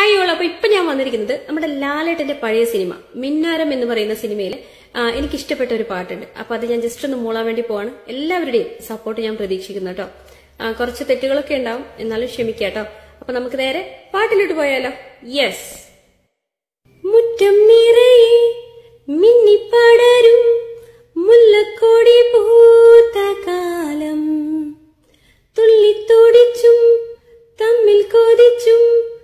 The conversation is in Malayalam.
ഹായ് ഓൾ അപ്പൊ ഇപ്പൊ ഞാൻ വന്നിരിക്കുന്നത് നമ്മുടെ ലാലേട്ടന്റെ പഴയ സിനിമ മിന്നാരം എന്ന് പറയുന്ന സിനിമയിൽ എനിക്ക് ഇഷ്ടപ്പെട്ട ഒരു പാട്ടുണ്ട് അപ്പൊ അത് ഞാൻ ജസ്റ്റ് ഒന്ന് മൂളാൻ വേണ്ടി പോവാണ് എല്ലാവരുടെയും സപ്പോർട്ട് ഞാൻ പ്രതീക്ഷിക്കുന്നു കേട്ടോ ആ, കുറച്ച് തെറ്റുകളൊക്കെ ഉണ്ടാവും എന്നാലും ക്ഷമിക്കാം കേട്ടോ അപ്പൊ നമുക്ക് നേരെ പാട്ടിലോട്ട് പോയാലോ യെസ് മുറ്റം നിറയെ മിന്നിപ്പടരും മുല്ലക്കൊടി പൂത്ത കാലം തുള്ളിത്തുടിച്ചും തമ്മിൽ കൊതിച്ചും